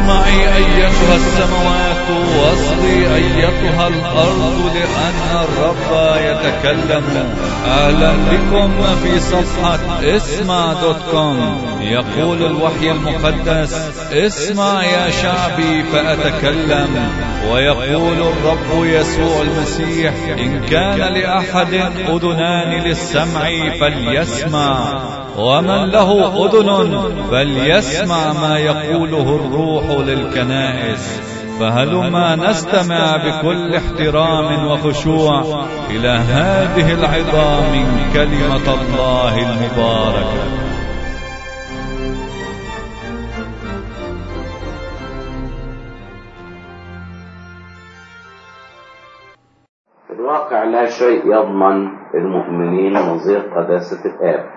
اسمعي أيتها السماوات واصغي أيتها الأرض لأن الرب يتكلم أهلا بكم في صفحة اسمع دوت كوم يقول الوحي المقدس اسمع يا شعبي فأتكلم ويقول الرب يسوع المسيح إن كان لأحد أذنان للسمع فليسمع ومن له أذن فليسمع ما يقوله الروح للكنائس فهلما نستمع بكل احترام وخشوع إلى هذه العظام من كلمة الله المباركة في الواقع لا شيء يضمن المؤمنين نظير قداسة الآب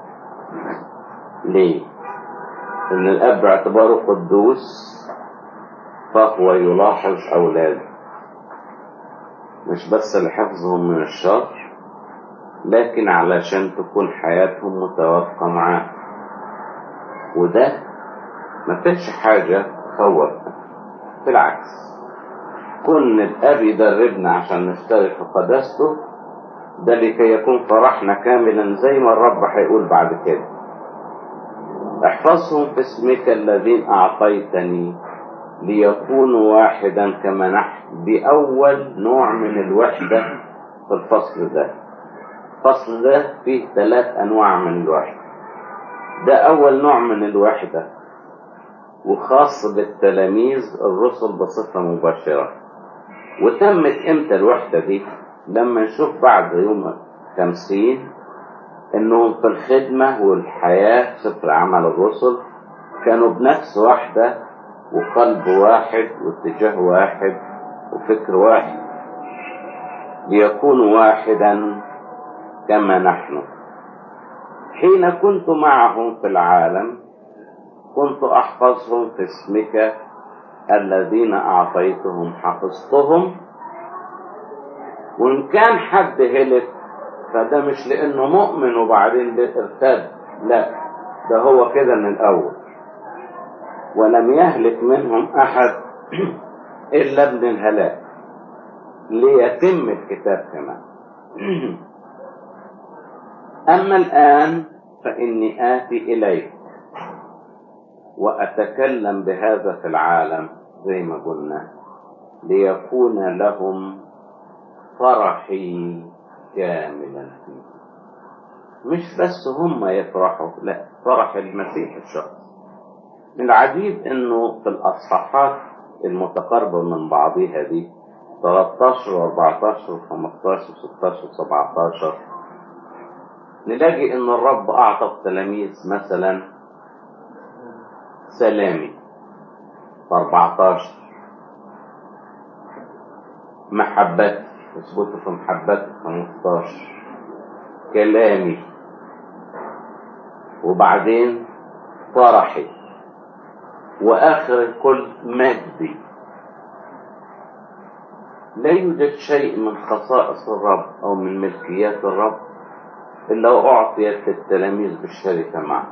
ليه؟ إن الأب باعتباره قدوس فهو يلاحظ أولاده مش بس لحفظهم من الشر لكن علشان تكون حياتهم متوافقة معاه وده ما فيش حاجة تخوف بالعكس كون الأب يدربنا عشان نشترك في قداسته ده لكي يكون فرحنا كاملا زي ما الرب هيقول بعد كده احفظهم في اسمك الذين أعطيتني ليكونوا واحدا كما نحن دي أول نوع من الوحدة في الفصل ده الفصل ده فيه ثلاث أنواع من الوحدة ده أول نوع من الوحدة وخاص بالتلاميذ الرسل بصفة مباشرة وتمت امتى الوحدة دي لما نشوف بعد يوم خمسين انهم في الخدمة والحياة سفر عمل الرسل كانوا بنفس واحدة وقلب واحد واتجاه واحد وفكر واحد ليكونوا واحدا كما نحن حين كنت معهم في العالم كنت أحفظهم في اسمك الذين أعطيتهم حفظتهم وإن كان حد هلك فده مش لأنه مؤمن وبعدين ارتد لا ده هو كده من الأول ولم يهلك منهم أحد إلا ابن الهلاك ليتم الكتاب كمان أما الآن فإني آتي إليك وأتكلم بهذا في العالم زي ما قلنا ليكون لهم فرحي كاملا فيه مش بس هم يفرحوا لا فرح المسيح الشخص من العجيب انه في الاصحاحات المتقاربة من بعضها دي 13 و14 و15 و16 و17 نلاقي ان الرب اعطى التلاميذ مثلا سلامي في 14 محبتي اثبتوا في محبتي 15 كلامي وبعدين فرحي واخر الكل مجدي لا يوجد شيء من خصائص الرب او من ملكيات الرب الا اعطيت للتلاميذ بالشركه معه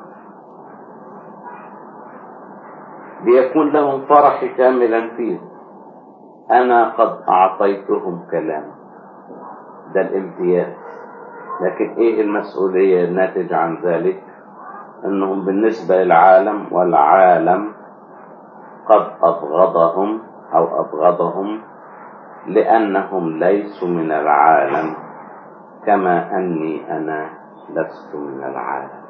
ليكون لهم فرح كاملا فيه أنا قد أعطيتهم كلام ده الامتياز لكن إيه المسؤولية الناتجة عن ذلك أنهم بالنسبة للعالم والعالم قد أبغضهم أو أبغضهم لأنهم ليسوا من العالم كما أني أنا لست من العالم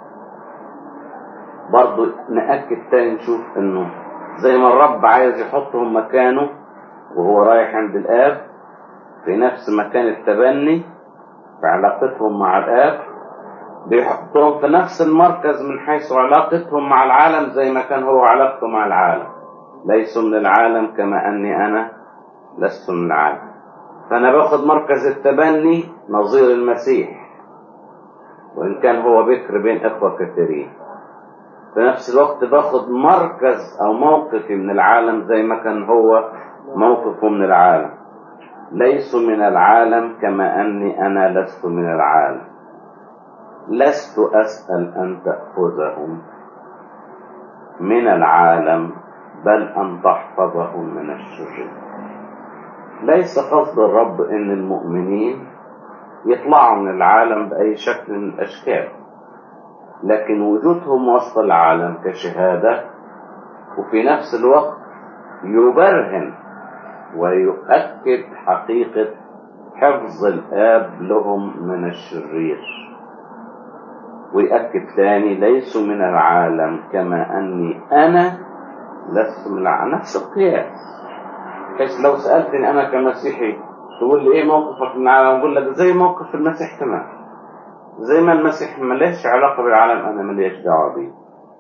برضو نأكد تاني نشوف أنه زي ما الرب عايز يحطهم مكانه وهو رايح عند الآب في نفس مكان التبني في علاقتهم مع الآب بيحطهم في نفس المركز من حيث علاقتهم مع العالم زي ما كان هو علاقته مع العالم ليسوا من العالم كما أني أنا لست من العالم فأنا باخد مركز التبني نظير المسيح وإن كان هو بكر بين إخوة كثيرين في نفس الوقت باخد مركز أو موقفي من العالم زي ما كان هو موقفه من العالم ليسوا من العالم كما أني أنا لست من العالم لست أسأل أن تأخذهم من العالم بل أن تحفظهم من الشرير ليس قصد الرب أن المؤمنين يطلعوا من العالم بأي شكل من الأشكال لكن وجودهم وسط العالم كشهادة وفي نفس الوقت يبرهن ويؤكد حقيقة حفظ الآب لهم من الشرير ويأكد ثاني ليسوا من العالم كما أني أنا لست من العالم نفس القياس بحيث لو سألتني أنا كمسيحي تقول لي إيه موقفك من العالم أقول لك زي موقف المسيح تمام زي ما المسيح مليش علاقة بالعالم أنا مليش دعوة بيه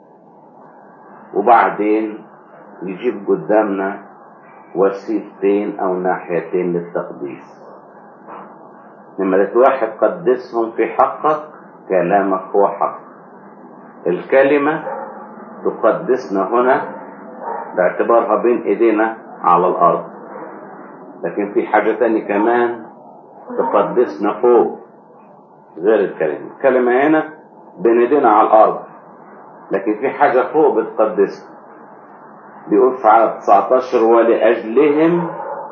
وبعدين يجيب قدامنا وسيلتين أو ناحيتين للتقديس نمرة واحد قدسهم في حقك كلامك هو حق الكلمة تقدسنا هنا باعتبارها بين ايدينا على الارض لكن في حاجة تانية كمان تقدسنا فوق غير الكلمة الكلمة هنا بين ايدينا على الارض لكن في حاجة فوق بتقدسنا بيقول في عدد 19 ولأجلهم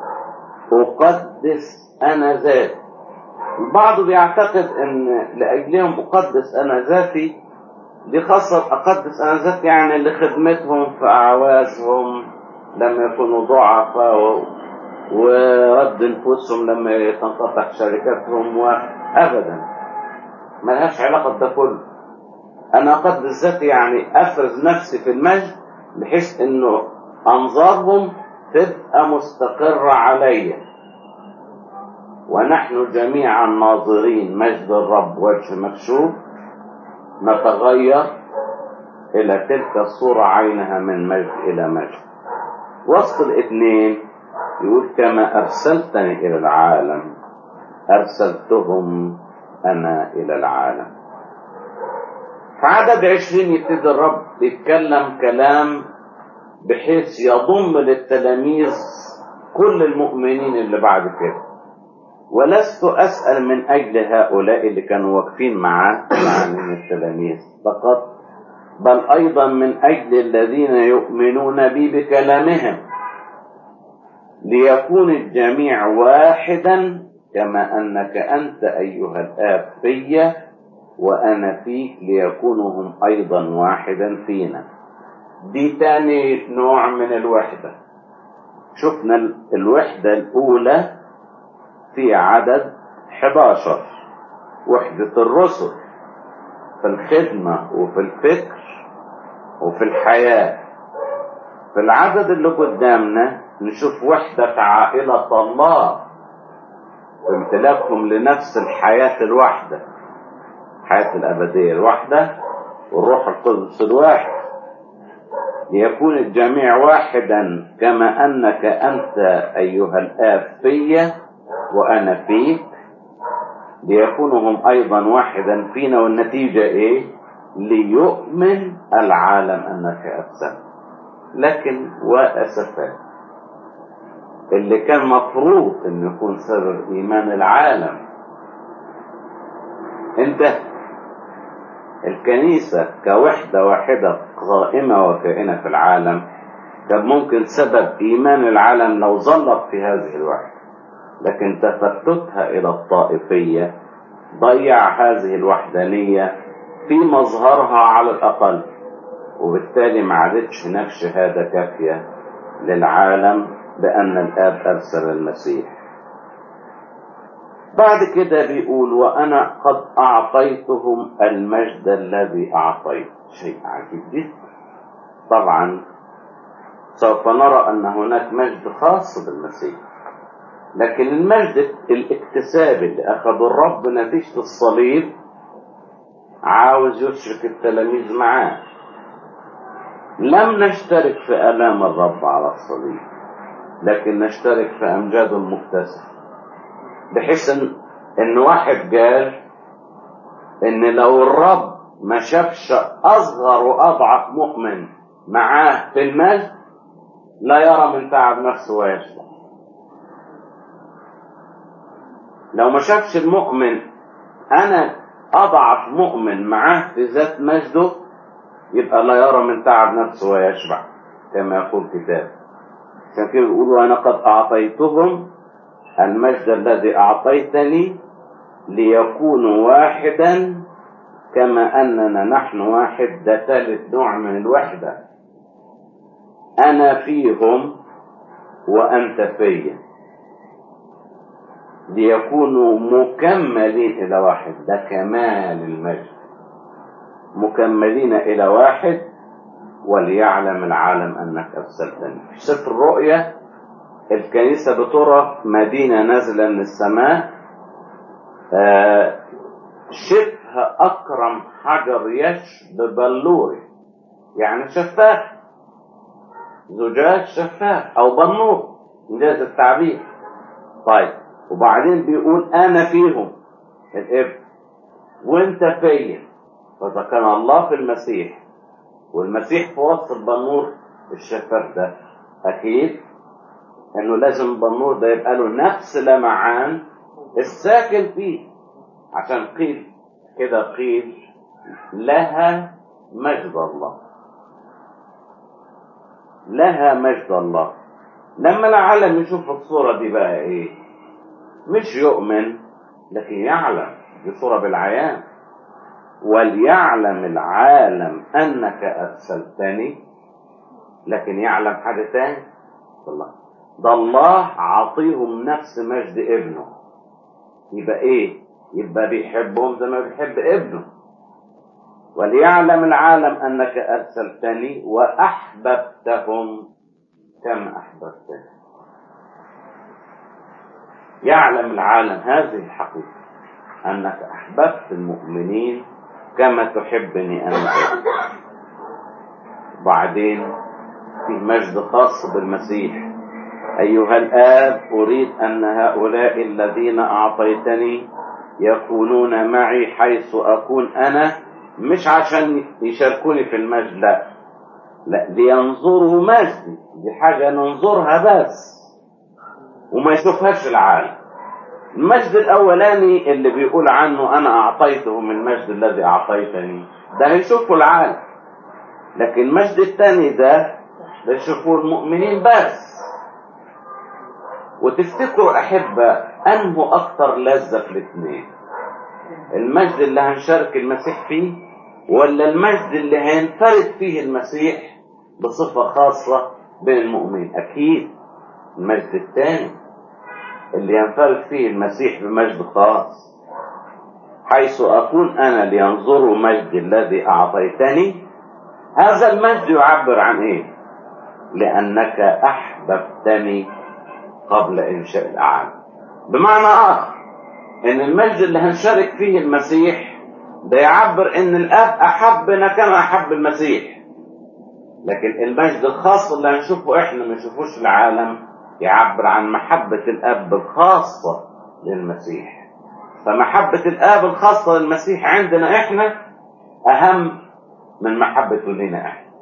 أقدس أنا ذاتي البعض بيعتقد ان لاجلهم اقدس انا ذاتي دي خاصة اقدس انا ذاتي يعني لخدمتهم في اعوازهم لما يكونوا ضعفاء ورد نفوسهم لما تنقطع شركاتهم وابدا ملهاش علاقة بده كله انا اقدس ذاتي يعني افرز نفسي في المجد بحيث انه انظارهم تبقى مستقرة عليا ونحن جميعا ناظرين مجد الرب وجه مكشوف نتغير إلى تلك الصورة عينها من مجد إلى مجد وسط الاثنين يقول كما أرسلتني إلى العالم أرسلتهم أنا إلى العالم في عدد عشرين يبتدي الرب يتكلم كلام بحيث يضم للتلاميذ كل المؤمنين اللي بعد كده ولست أسأل من أجل هؤلاء اللي كانوا واقفين معاه مع من التلاميذ فقط بل أيضا من أجل الذين يؤمنون بي بكلامهم ليكون الجميع واحدا كما أنك أنت أيها الآب في وأنا فيك ليكونوا هم أيضا واحدا فينا دي تاني نوع من الوحدة شفنا الوحدة الأولى في عدد 11 وحدة الرسل في الخدمة وفي الفكر وفي الحياة في العدد اللي قدامنا نشوف وحدة عائلة الله في امتلاكهم لنفس الحياة الواحدة الحياة الأبدية الواحدة والروح القدس الواحد ليكون الجميع واحدا كما أنك أنت أيها الآب فيا وأنا فيك ليكونوا هم أيضا واحدا فينا والنتيجة إيه ليؤمن العالم أنك أرسلت لكن وأسفا اللي كان مفروض أن يكون سبب إيمان العالم انتهى الكنيسة كوحدة واحدة قائمة وكائنة في العالم كان ممكن سبب إيمان العالم لو ظلت في هذه الوحدة لكن تفتتها إلى الطائفية ضيع هذه الوحدانية في مظهرها على الأقل وبالتالي ما عادتش هناك شهادة كافية للعالم بأن الآب أرسل المسيح بعد كده بيقول وأنا قد أعطيتهم المجد الذي أعطيت شيء عجيب جدا طبعا سوف نرى أن هناك مجد خاص بالمسيح لكن المجد الاكتسابي اللي أخذه الرب نتيجة الصليب عاوز يشرك التلاميذ معاه لم نشترك في آلام الرب على الصليب لكن نشترك في أمجاده المكتسبة بحيث إن, إن واحد قال إن لو الرب ما شافش أصغر وأضعف مؤمن معاه في المجد لا يرى من تعب نفسه ويشبع لو ما شافش المؤمن أنا أضعف مؤمن معاه في ذات مجده يبقى لا يرى من تعب نفسه ويشبع كما يقول الكتاب عشان كده بيقولوا أنا قد أعطيتهم المجد الذي أعطيتني ليكونوا واحدا كما أننا نحن واحد ده ثالث نوع من الوحدة أنا فيهم وأنت فيا ليكونوا مكملين إلى واحد ده كمال المجد مكملين إلى واحد وليعلم العالم أنك أرسلتني في سفر الرؤيا الكنيسة بترى مدينة نازلة من السماء آه شبه أكرم حجر يشبه بلوري يعني شفاف زجاج شفاف أو بنور إنجاز التعبير طيب وبعدين بيقول أنا فيهم الابن وأنت فيا فإذا كان الله في المسيح والمسيح في وسط البنور الشفاف ده أكيد إنه لازم البنور ده يبقى له نفس لمعان الساكن فيه عشان قيل كده قيل لها مجد الله لها مجد الله لما العالم يشوف الصورة دي بقى ايه مش يؤمن لكن يعلم دي صورة بالعيان وليعلم العالم انك ارسلتني لكن يعلم حاجة تاني الله ده الله عطيهم نفس مجد ابنه يبقى ايه يبقى بيحبهم زي ما بيحب ابنه وليعلم العالم انك ارسلتني واحببتهم كما احببتني يعلم العالم هذه الحقيقه انك احببت المؤمنين كما تحبني انا بعدين في مجد خاص بالمسيح ايها الاب اريد ان هؤلاء الذين اعطيتني يكونون معي حيث أكون أنا مش عشان يشاركوني في المجد لا لا لينظروا مجدي دي حاجة ننظرها بس وما يشوفهاش العالم المجد الأولاني اللي بيقول عنه أنا أعطيتهم المجد الذي أعطيتني ده هيشوفه العالم لكن المجد الثاني ده ده يشوفوه المؤمنين بس وتفتكروا أحبة أنه أكثر لذة في الاثنين المجد اللي هنشارك المسيح فيه ولا المجد اللي هينفرد فيه المسيح بصفة خاصة بين المؤمنين أكيد المجد الثاني اللي ينفرد فيه المسيح بمجد خاص حيث أكون أنا لينظروا مجد الذي أعطيتني هذا المجد يعبر عن إيه لأنك أحببتني قبل إنشاء العالم بمعنى آخر إن المجد اللي هنشارك فيه المسيح ده يعبر إن الآب أحبنا كما أحب المسيح لكن المجد الخاص اللي هنشوفه إحنا ما نشوفوش العالم يعبر عن محبة الآب الخاصة للمسيح فمحبة الآب الخاصة للمسيح عندنا إحنا أهم من محبته لنا إحنا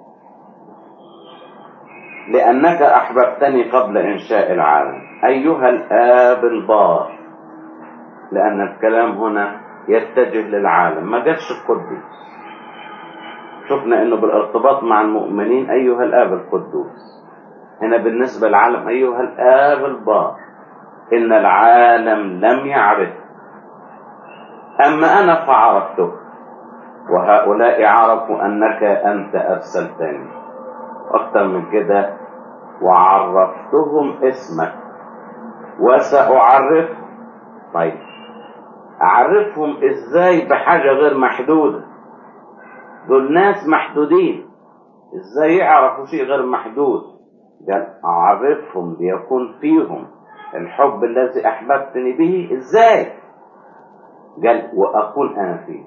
لأنك أحببتني قبل إنشاء العالم أيها الآب البار لأن الكلام هنا يتجه للعالم ما جاتش القدوس شفنا أنه بالارتباط مع المؤمنين أيها الآب القدوس هنا بالنسبة للعالم أيها الآب البار إن العالم لم يعرف أما أنا فعرفته وهؤلاء عرفوا أنك أنت أرسلتني أكثر من كده وعرفتهم اسمك وسأعرف طيب أعرفهم إزاي بحاجة غير محدودة دول ناس محدودين إزاي يعرفوا شيء غير محدود قال أعرفهم ليكون فيهم الحب الذي أحببتني به إزاي قال وأكون أنا فيه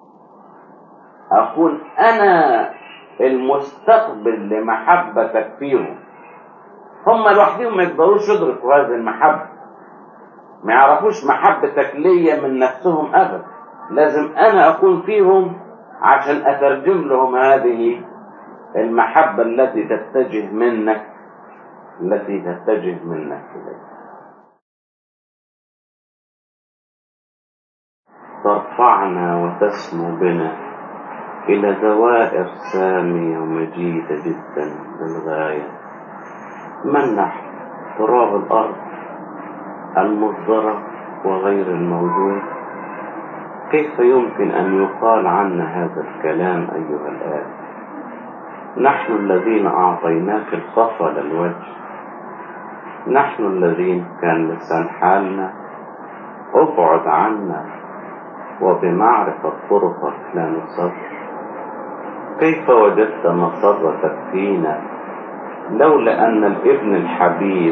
أكون أنا المستقبل لمحبتك فيهم هم لوحدهم ما يقدروش يدركوا هذه المحبة ما يعرفوش محبتك ليا من نفسهم أبدا لازم أنا أكون فيهم عشان أترجم لهم هذه المحبة التي تتجه منك التي تتجه منك إليك ترفعنا وتسمو بنا إلى دوائر سامية ومجيدة جدا للغاية من نحن تراب الأرض المصدرة وغير الموجود كيف يمكن أن يقال عنا هذا الكلام أيها الآب نحن الذين أعطيناك الصفا للوجه نحن الذين كان لسان حالنا ابعد عنا وبمعرفة طرقك لا نصر كيف وجدت مسرتك فينا لولا أن الابن الحبيب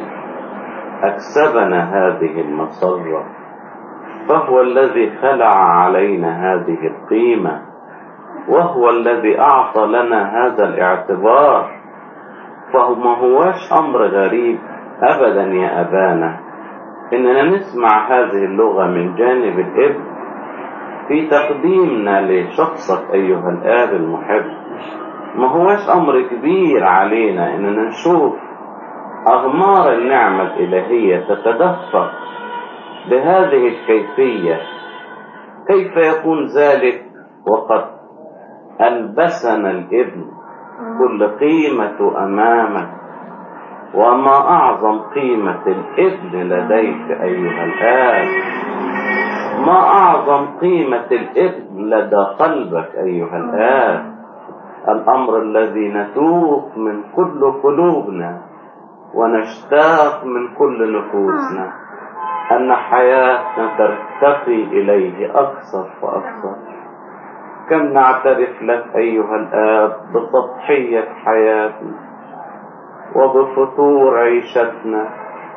أكسبنا هذه المسرة فهو الذي خلع علينا هذه القيمة وهو الذي أعطى لنا هذا الاعتبار فهو ما هواش أمر غريب أبدا يا أبانا إننا نسمع هذه اللغة من جانب الابن في تقديمنا لشخصك أيها الآب المحب ما هواش أمر كبير علينا إننا نشوف أغمار النعمة الإلهية تتدفق بهذه الكيفية كيف يكون ذلك وقد ألبسنا الابن كل قيمة أمامك وما أعظم قيمة الابن لديك أيها الآب ما أعظم قيمة الابن لدى قلبك أيها الآب الأمر الذي نتوق من كل قلوبنا ونشتاق من كل نفوسنا أن حياتنا ترتقي إليه أكثر فأكثر كم نعترف لك أيها الآب بتضحية حياتنا وبفتور عيشتنا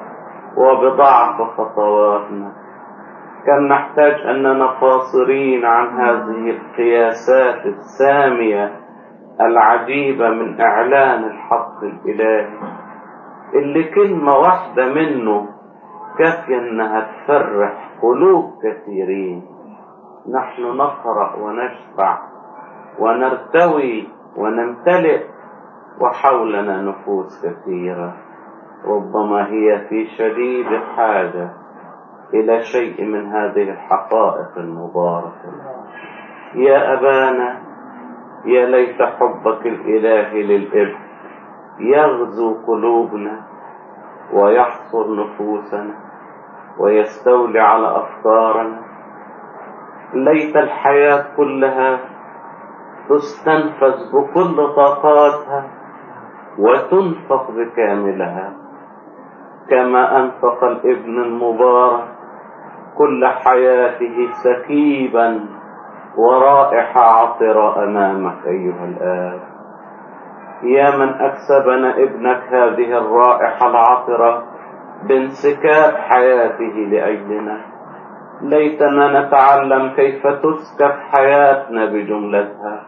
وبضعف خطواتنا كم نحتاج أننا فاصرين عن هذه القياسات السامية العجيبة من إعلان الحق الإلهي اللي كلمة واحدة منه كافية إنها تفرح قلوب كثيرين نحن نقرأ ونشبع ونرتوي ونمتلئ وحولنا نفوس كثيرة ربما هي في شديد حاجة إلى شيء من هذه الحقائق المباركة يا أبانا يا ليت حبك الإلهي للإبن يغزو قلوبنا ويحصر نفوسنا ويستولي على أفكارنا ليت الحياة كلها تستنفذ بكل طاقاتها وتنفق بكاملها كما أنفق الابن المبارك كل حياته سكيبا ورائحة عطرة أمامك أيها الآب يا من أكسبنا ابنك هذه الرائحة العطرة بانسكاب حياته لأجلنا ليتنا نتعلم كيف تسكب حياتنا بجملتها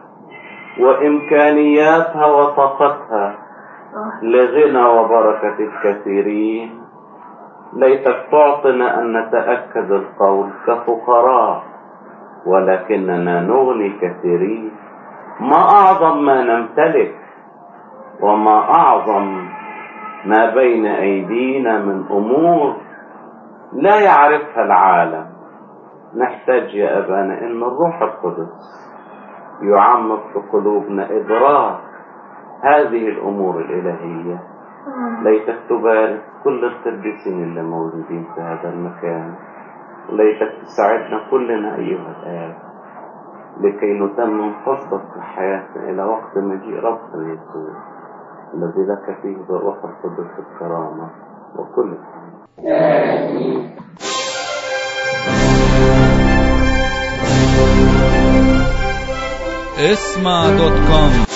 وإمكانياتها وطاقتها لغنى وبركة الكثيرين ليتك تعطنا أن نتأكد القول كفقراء ولكننا نغني كثيرين ما أعظم ما نمتلك وما أعظم ما بين أيدينا من أمور لا يعرفها العالم نحتاج يا أبانا أن الروح القدس يعمق في قلوبنا إدراك هذه الأمور الإلهية ليتك تبارك كل القديسين اللي موجودين في هذا المكان ليتك تساعدنا كلنا أيها الآب لكي نتمم فضلك في حياتنا إلى وقت مجيء ربنا يسوع الذي لك فيه بالروح القدس الكرامة وكل آمين اسمع دوت كوم